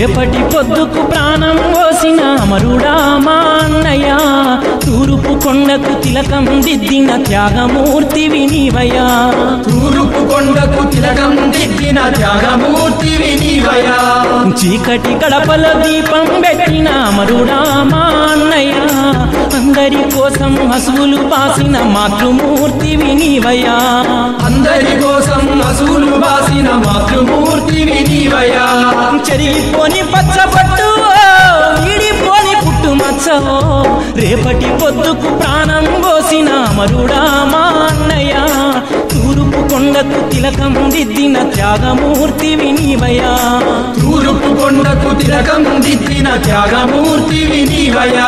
రేపటి పొద్దుకు ప్రాణం పోసిన అమరుడా మా అన్నయ్య తూరుపు కొండకు తిలకం దిద్దిన త్యాగమూర్తి వినివయా తూరుపు కొండకు తిలకం దిద్దిన త్యాగమూర్తి వినివయా చీకటి గడపల దీపం పెట్టిన అమరుడా మా అన్నయ్య అందరి కోసం హసువులు పాసిన మాతృమూర్తి వినివయా అందరి కోసం అసూలు బాసిన మాతృమూర్తి వినివయా చెరిగిపోని పచ్చపట్టు విడిపోని పుట్టుమచ్చవో రేపటి పొద్దుకు ప్రాణం పోసిన మరుడా మా అన్నయ్య తూరుపు కొండకు తిలకం దిద్దిన త్యాగమూర్తి వినివయా తూరుపు కొండకు తిలకం దిద్దిన త్యాగమూర్తి వినివయా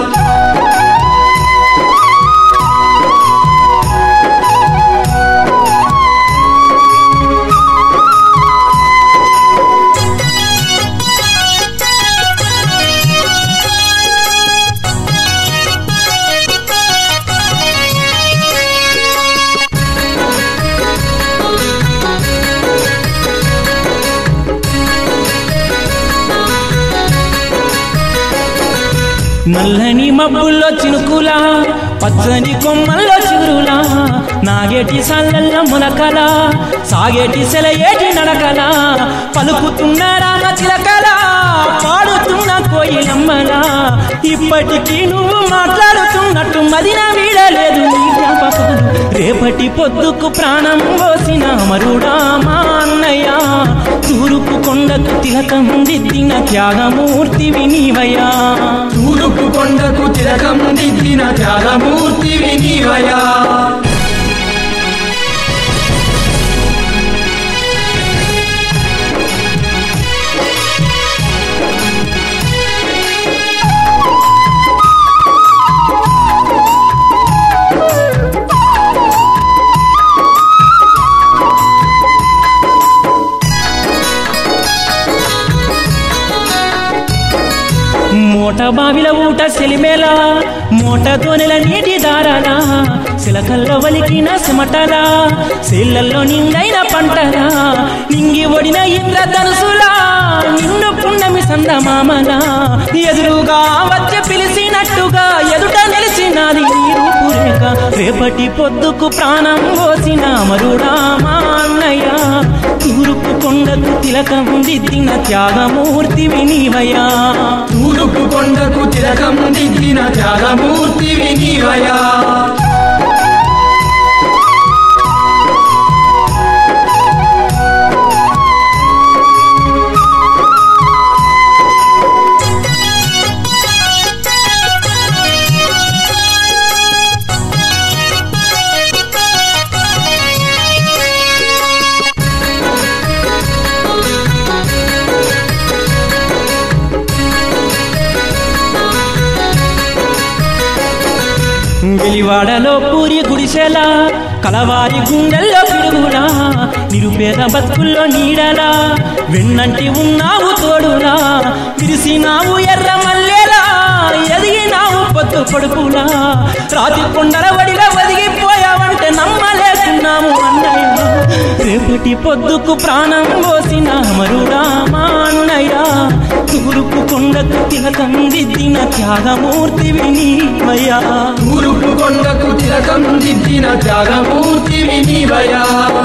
నల్లని మబ్బుల్లో చినుకులా పచ్చని కొమ్మల్లో చిగురులా నాగేటి సల్లల్ల మునకలా సాగేటి సెలయేటి నడకలా పలుకుతున్న రామ చిలకలా పాడుతున్న కోయిలమ్మలా ఇప్పటికీ నువ్వు మాట్లాడుతున్నట్టు మదిన వీడలేదు నీ జ్ఞాపకాలు రేపటి పొద్దుకు ప్రాణం పోసిన మరుడా మా అన్నయ్య తూరుపు కొండకు తిలకం దిద్దిన త్యాగమూర్తి వినివయా తూరుపు కొండకు తిలకం దిద్దిన త్యాగమూర్తి వినివయా మూట బావిల ఊట సెలిమేలా మూట తోనెల నీటి దారాలా సిలకల్లో వలికిన సిమటలా శీలల్లో నిండైన పంటలా నింగి ఒడిన ఇంద్రధనుసులా నిన్ను పున్నమి సందమామలా ఎదురుగా వచ్చి పిలిచినట్టుగా ఎదుట నిలిచినది నీ రూపురేఖ రేపటి పొద్దుకు ప్రాణం పోసిన మరుడా మా అన్నయ్య తూరుపు కొండకు తిలకం దిద్దిన త్యాగమూర్తి వినివయా తూరుపు కొండకు తిలకం దిద్దిన త్యాగమూర్తి వినివయా వెలివాడలో పూరి గుడిసెలా కలవారి గుండెల్లో పిడుగులా నిరుపేద బతుకుల్లో నీడలా వెన్నంటి ఉన్నావు తోడులా విరిసినావు ఎర్ర మల్లెలా ఎదిగినావు పొద్దు కొడుకులా రాతి కొండల వడిగా ఒదిగిపోయావంటే నమ్మలేకున్నాము అన్నయ్య రేపటి పొద్దుకు ప్రాణం పోసిన మరుడా మా అన్నయ్య తూరుపు కొండకు తిలకం దిద్దిన త్యాగమూర్తి వినిమయ్యా తూరుపు కొండకు తిలకం దిద్దిన త్యాగమూర్తి వినివయా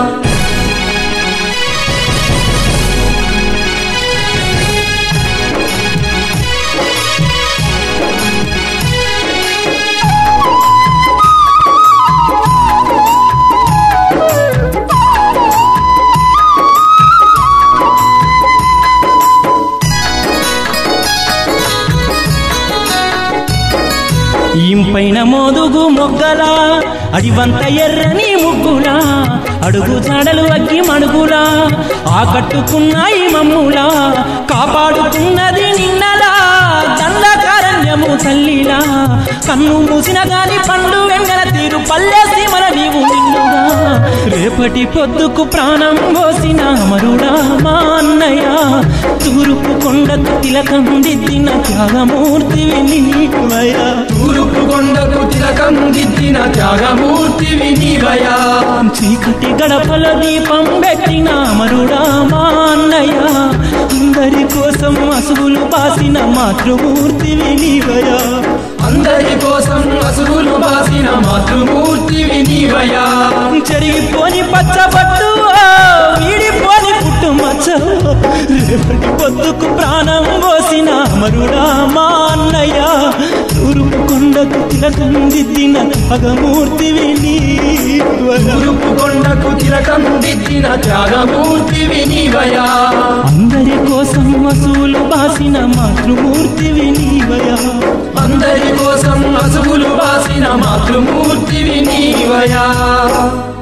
ఇంపైన మోదుగు మొగ్గలా అడివంత ఎర్రని ముగ్గులా అడుగు జాడలు అగ్గి మణుగులా ఆకట్టుకున్నాయి మమ్ములా కాపాడుతున్నది నిన్నలా దండకారణ్యము తల్లిలా కన్ను మూసిన గాని పండు వెంగల తీరు పల్లె సీమల నీవు నిన్నుగా రేపటి పొద్దుకు ప్రాణం పోసిన మరుడా మా అన్నయ్య తూరుపు కొండకు తిలకం దిద్దిన త్యాగమూర్తి వినిమయ తూరుపు కొండకు తిలకం దిద్దిన దిద్దిన త్యాగమూర్తివి నీవయా చీకటి గడపల దీపం పెట్టిన మరుడా మా అన్నయ్య అందరి కోసం అసువులు బాసిన మాతృమూర్తివి నీవయా అందరి కోసం అసుగులు బాసిన మాతృమూర్తివి నీవయా చెరిగిపోని పచ్చబట్టు వీడిపోని పుట్టు మచ్చ రేపటి పొద్దుకు ప్రాణం పోసిన మరుడా మా అన్నయ్య తూర్పు కొండకు తిలకం దిద్దిన పగమూర్తివి నీవయా తూర్పు కొండకు తిలకం దిద్దిన త్యాగమూర్తివి నీవయా అందరి కోసం వసూలు బాసిన మాతృమూర్తివి నీవయా అందరి కోసం అసుగులు బాసిన మాతృమూర్తివి నీవయా